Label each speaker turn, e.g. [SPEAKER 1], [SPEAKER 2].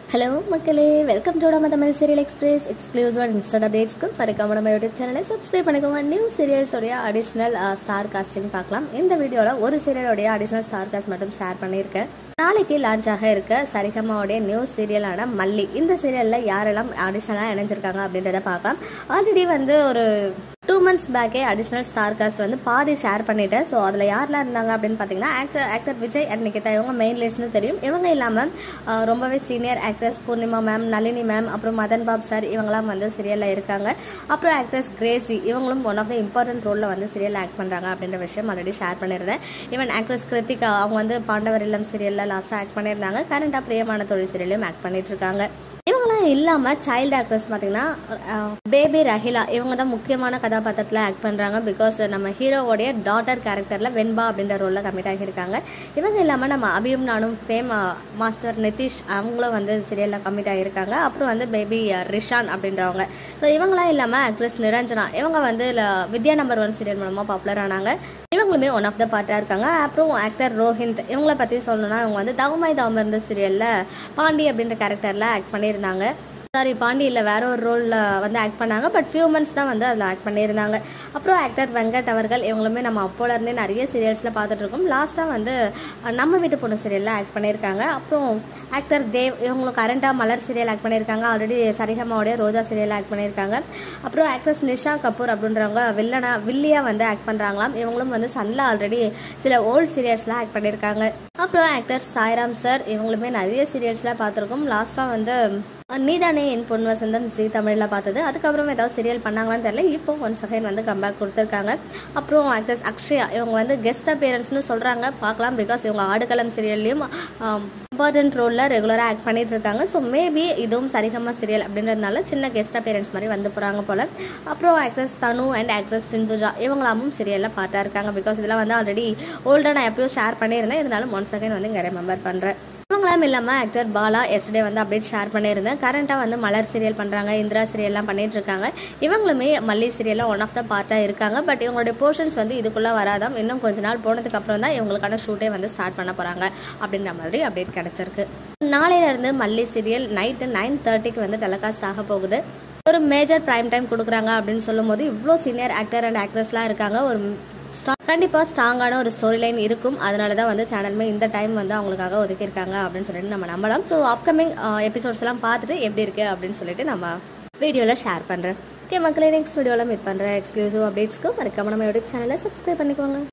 [SPEAKER 1] hello மக்களே welcome to நம்ம Tamil serial express exclusive and instant அப்டேட்ஸ்க்கு மறக்காம நம்ம யூடியூப் சேனலை சப்ஸ்கிரைப் பண்ணிக்கோங்க நியூ சீரியல்ஸோடைய அடிஷ்னல் ஸ்டார் காஸ்டிங் பார்க்கலாம் இந்த வீடியோவில் ஒரு சீரியலோடைய அடிஷ்னல் ஸ்டார் காஸ்ட் மட்டும் ஷேர் பண்ணியிருக்கேன் நாளைக்கு லான்ச் ஆக இருக்க சரிகமாவுடைய நியூ சீரியலான மல்லி இந்த சீரியலில் யாரெல்லாம் அடிஷ்னலாக இணைஞ்சிருக்காங்க அப்படின்றத பார்க்கலாம் ஆல்ரெடி வந்து ஒரு டூ மந்த்ஸ் பேக்கே அடிஷ்னல் ஸ்டார் காஸ்ட் வந்து பாதி ஷேர் பண்ணிட்டேன் ஸோ அதில் யாரெல்லாம் இருந்தாங்க அப்படின்னு பார்த்தீங்கன்னா actor actor Vijay and Nikita இவங்க மெயின் லீட்ஸ்னு தெரியும் இவங்க இல்லாமல் அஹ், ரொம்பவே senior actress Poornima ma'am Nalini ma'am அப்புறம் மதன் பாப் சார் இவங்கெல்லாம் வந்து சீரியலில் இருக்காங்க அப்புறம் ஆக்ட்ரஸ் கிரேசி இவங்களும் ஒன் ஆஃப் த இம்பார்ட்டன்ட் ரோலில் வந்து சீரியல் ஆக்ட் பண்ணுறாங்க அப்படின்ற விஷயம் ஆல்ரெடி ஷேர் பண்ணியிருந்தேன் ஈவன் ஆக்ட்ரஸ் கிருத்திகா அவங்க வந்து பாண்டவர் இல்லம் சீரியலில் லாஸ்ட்டாக ஆக்ட் பண்ணியிருந்தாங்க கரண்டாக பிரியமான தொழில் சீரியலையும் ஆக்ட் பண்ணிட்டு இருக்காங்க இவங்களாம் இல்லாமல் சைல்டு ஆக்ட்ரஸ் பார்த்தீங்கன்னா பேபி ரஹிலா இவங்க தான் முக்கியமான கதாபாத்திரத்தில் ஆக்ட் பண்ணுறாங்க பிகாஸ் நம்ம ஹீரோவோடைய டாட்டர் கேரக்டரில் வெண்பா அப்படின்ற ரோலில் கமிட் ஆகியிருக்காங்க இவங்க இல்லாமல் நம்ம அபியும் நானும் ஃபேம் மாஸ்டர் நிதிஷ் அவங்களும் வந்து சீரியலில் கமிட் ஆகியிருக்காங்க அப்புறம் வந்து பேபி ரிஷான் அப்படின்றவங்க ஸோ இவங்களாம் இல்லாமல் ஆக்ட்ரஸ் நிரஞ்சனா இவங்க வந்து ல- வித்யா நம்பர் ஒன் சீரியல் மூலமாக பாப்புலர் ஆனாங்க இவங்களுமே ஒன் ஆஃப் த பார்ட்டாக இருக்காங்க அப்புறம் ஆக்டர் ரோஹிந்த் இவங்கள பற்றி சொல்லணும்னா இவங்க வந்து தவமாய் தாம இருந்த சீரியலில் பாண்டி அப்படின்ற கேரக்டரில் ஆக்ட் பண்ணியிருந்தாங்க சாரி பாண்டி இல்லை வேற ஒரு ரோலில் வந்து ஆக்ட் பண்ணாங்க பட் ஃபியூ மந்த்ஸ் தான் வந்து அதில் ஆக்ட் பண்ணியிருந்தாங்க அப்புறம் ஆக்டர் வெங்கட் அவர்கள் இவங்களுமே நம்ம அப்போல இருந்தே நிறைய சீரியல்ஸில் பார்த்துட்டு இருக்கோம் லாஸ்ட்டாக வந்து அஹ், நம்ம வீட்டு பொண்ணு சீரியலில் ஆக்ட் பண்ணியிருக்காங்க அப்புறம் ஆக்டர் தேவ் இவங்களும் கரண்டாக மலர் சீரியல் ஆக்ட் பண்ணியிருக்காங்க ஆல்ரெடி சரிகமாவுடைய ரோஜா சீரியல் ஆக்ட் பண்ணியிருக்காங்க அப்புறம் ஆக்ட்ரஸ் நிஷா கபூர் அப்படின்றவங்க வில்லனா வில்லியாக வந்து ஆக்ட் பண்ணுறாங்களாம் இவங்களும் வந்து சன்ல ஆல்ரெடி சில ஓல்ட் சீரியல்ஸில் ஆக்ட் பண்ணியிருக்காங்க அப்புறம் ஆக்டர் சாய்ராம் சார் இவங்களுமே நிறைய சீரியல்ஸில் பார்த்துருக்கோம் லாஸ்ட்டாக வந்து அஹ், நீதானே என் பொன் வசந்தம் ஜி தமிழில் பார்த்தது அதுக்கப்புறம் ஏதாவது சீரியல் பண்ணாங்களான்னு தெரியல இப்போ ஒன் செகண்ட் வந்து கம்பேக் கொடுத்துருக்காங்க அப்புறம் ஆக்ட்ரஸ் அக்ஷயா இவங்க வந்து கெஸ்ட் அப்பியரன்ஸ்னு சொல்கிறாங்க பார்க்கலாம் பிகாஸ் இவங்க ஆடுகளம் சீரியல்லையும் இம்பார்ட்டன்ட் ரோலில் ரெகுலராக ஆக்ட் பண்ணிட்டு இருக்காங்க ஸோ மேபி இதுவும் சரிகமா சீரியல் அப்படின்றதுனால சின்ன கெஸ்ட் அப்பியரன்ஸ் மாதிரி வந்து போகிறாங்க போல் அப்புறம் ஆக்ட்ரஸ் தனு அண்ட் ஆக்ட்ரஸ் சிந்துஜா இவங்களாமும் சீரியலில் பார்த்தா இருக்காங்க பிகாஸ் இதெல்லாம் வந்து ஆல்ரெடி ஓல்டாக நான் எப்பயும் ஷேர் பண்ணியிருந்தேன் இருந்தாலும் ஒன் செகண்ட் வந்து இங்கே ரெமெம்பர் பண்ணுறேன் இவங்களாம் இல்லாமல் ஆக்டர் பாலா எஸ்டே வந்து அப்டேட் ஷேர் பண்ணியிருந்தேன் கரண்ட்டாக வந்து மலர் சீரியல் பண்ணுறாங்க இந்திரா சீரியல்லாம் பண்ணிட்டு இருக்காங்க இவங்களுமே மல்லி சீரியலில் ஒன் ஆஃப் த பார்ட்டாக இருக்காங்க பட் இவங்களுடைய போர்ஷன்ஸ் வந்து இதுக்குள்ளே வராதாம் இன்னும் கொஞ்ச நாள் போனதுக்கு அப்புறம் தான் இவங்களுக்கான ஷூட்டே வந்து ஸ்டார்ட் பண்ண போகிறாங்க அப்படின்ற மாதிரி அப்டேட் கிடச்சிருக்கு நாளையிலேருந்து மல்லி சீரியல் நைட்டு நைன் தேர்ட்டிக்கு வந்து டெலிகாஸ்ட் ஆக போகுது ஒரு மேஜர் ப்ரைம் டைம் கொடுக்குறாங்க அப்படின்னு சொல்லும்போது இவ்வளோ சீனியர் ஆக்டர் அண்ட் ஆக்ட்ரஸ்லாம் இருக்காங்க ஒரு ஸ்ட்ரா- கண்டிப்பா ஸ்ட்ராங்கான ஒரு ஸ்டோரி லைன் இருக்கும் அதனால தான் வந்து சேனலுமே இந்த டைம் வந்து அவங்களுக்காக ஒதுக்கியிருக்காங்க அப்படின்னு சொல்லிட்டு நம்ம நம்பலாம் ஸோ அப்கமிங் எபிசோட்ஸ் எல்லாம் பார்த்துட்டு எப்படி இருக்கு அப்படின்னு சொல்லிட்டு நம்ம வீடியோவில் ஷேர் பண்ணுறேன் ஓகே மக்களே நெக்ஸ்ட் வீடியோவில் மீட் பண்ணுறேன் எக்ஸ்க்ளூசிவ் அப்டேட்ஸ்க்கு மறக்காம நம்ம யூடியூப் சேனலை சப்ஸ்கிரைப் பண்ணிக்கோங்க